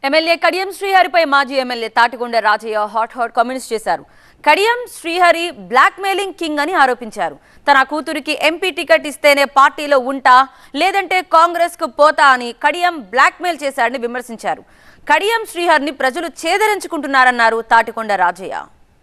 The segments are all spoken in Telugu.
ఎమ్మెల్యే కడియం శ్రీహరిపై మాజీ MLA Thatikonda Rajaiah hot hot comments చేశారు Kadiyam Srihari black mailing king అని ఆరోపించారు తన కూతురికి ఎంపీ టికెట్ ఇస్తేనే పార్టీలో ఉంటా లేదంటే కాంగ్రెస్ కు పోతా అని కడియం బ్లాక్ మెయిల్ చేశాడని విమర్శించారు కడియం శ్రీహరిని ప్రజలు చేదరించుకుంటున్నారన్నారు తాటికొండ రాజయ్య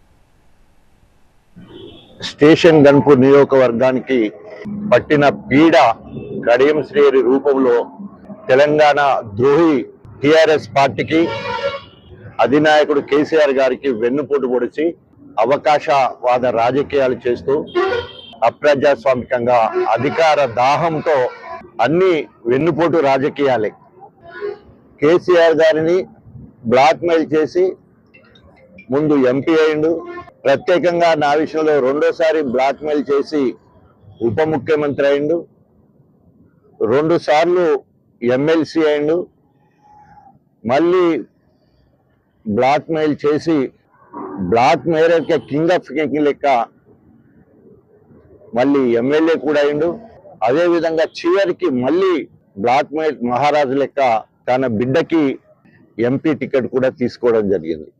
స్టేషన్ గన్పూర్ నియోజకవర్గానికి పట్టిన పీడ కడియం శ్రీహరి రూపంలో తెలంగాణ ద్రోహి టిఆర్ఎస్ పార్టీకి అధినాయకుడు కేసీఆర్ గారికి వెన్నుపోటు పొడిచి అవకాశవాద రాజకీయాలు చేస్తూ అప్రజాస్వామికంగా అధికార దాహంతో అన్ని వెన్నుపోటు రాజకీయాలే కేసీఆర్ గారిని బ్లాక్మెయిల్ చేసి ముందు ఎంపీ అయిండు ప్రత్యేకంగా నా విషయంలో రెండోసారి బ్లాక్మెయిల్ చేసి ఉప ముఖ్యమంత్రి అయిండు రెండు సార్లు ఎమ్మెల్సీ అయిండు మళ్ళీ బ్లాక్మెయిల్ చేసి బ్లాక్ మెయిలర్ కే కింగ్ ఆఫ్ కింగ్ లెక్క మళ్ళీ ఎమ్మెల్యే కూడా అయిండు అదే విధంగా చివరికి మళ్ళీ బ్లాక్ మెయిల్ మహారాజు లెక్క తన బిడ్డకి ఎంపీ టికెట్ కూడా తీసుకోవడం జరిగింది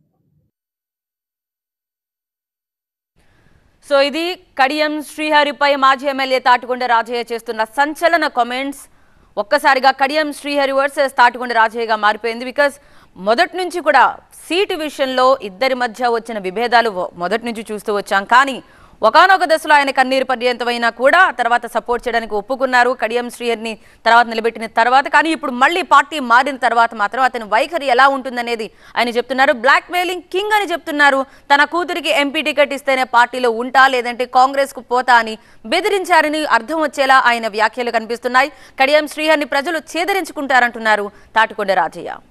సో ఇది కడియం శ్రీహరిపై మాజీ ఎమ్మెల్యే తాటికొండ రాజయ్య చేస్తున్న సంచలన కామెంట్స్ ఒక్కసారిగా కడియం శ్రీహరి వర్సెస్ తాటికొండ రాజయ్యగా మారిపోయింది బికాస్ మొదటి నుంచి కూడా సీటు విషయంలో ఇద్దరి మధ్య వచ్చిన విభేదాలు మొ- మొదటి నుంచి చూస్తూ వచ్చాం కానీ ఒకానొక దశలో ఆయన కన్నీరు పర్యంతమైనా కూడా తర్వాత సపోర్ట్ చేయడానికి ఒప్పుకున్నారు కడియం శ్రీహరిని తర్వాత నిలబెట్టిన తర్వాత కానీ ఇప్పుడు మళ్ళీ పార్టీ మారిన తర్వాత మాత్రం అతని వైఖరి ఎలా ఉంటుందనేది ఆయన చెప్తున్నారు బ్లాక్ మెయిలింగ్ కింగ్ అని చెప్తున్నారు తన కూతురికి ఎంపీ టికెట్ ఇస్తేనే పార్టీలో ఉంటా లేదంటే కాంగ్రెస్ కు పోతా అని బెదిరించారని అర్థం వచ్చేలా ఆయన వ్యాఖ్యలు కనిపిస్తున్నాయి కడియం శ్రీహరిని ప్రజలు చేదరించుకుంటారంటున్నారు తాటికొండ రాజయ్య